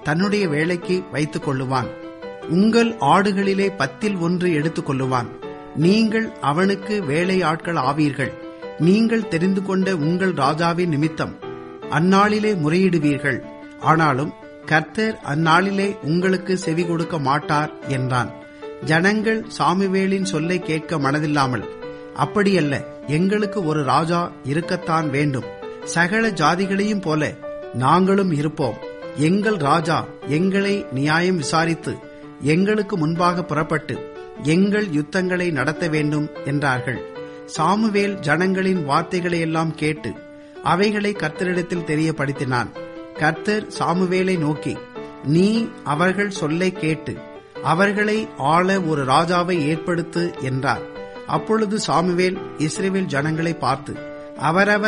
தன்னுடைய வேலைக்கு வைத்துக் கொள்ளுவான் உங்கள் ஆடுகளிலே பத்தில் ஒன்று எடுத்துக் கொள்ளுவான் நீங்கள் அவனுக்கு வேலை ஆட்கள் ஆவீர்கள் நீங்கள் தெரிந்து கொண்ட உங்கள் ராஜாவின் நிமித்தம் அந்நாளிலே முறையிடுவீர்கள் ஆனாலும் கர்த்தர் அந்நாளிலே உங்களுக்கு செவி கொடுக்க மாட்டார் என்றான் ஜனங்கள் சாமுவேலின் சொல்லை கேட்க மனதில்லாமல் அப்படியல்ல எங்களுக்கு ஒரு ராஜா இருக்கத்தான் வேண்டும் சகல ஜாதிகளையும் போல நாங்களும் இருப்போம் எங்கள் ராஜா எங்களை நியாயம் விசாரித்து எங்களுக்கு முன்பாக புறப்பட்டு எங்கள் யுத்தங்களை நடத்த வேண்டும் என்றார்கள் சாமுவேல் ஜனங்களின் வார்த்தைகளை எல்லாம் கேட்டு அவைகளை கர்த்தரிடத்தில் தெரியப்படுத்தினான் கர்த்தர் சாமுவேலை நோக்கி நீ அவர்கள் சொல்லை கேட்டு அவர்களை ஆள ஒரு ராஜாவை ஏற்படுத்து என்றார் அப்பொழுது சாமுவேல் இஸ்ரேவேல் ஜனங்களை பார்த்து அவரவர்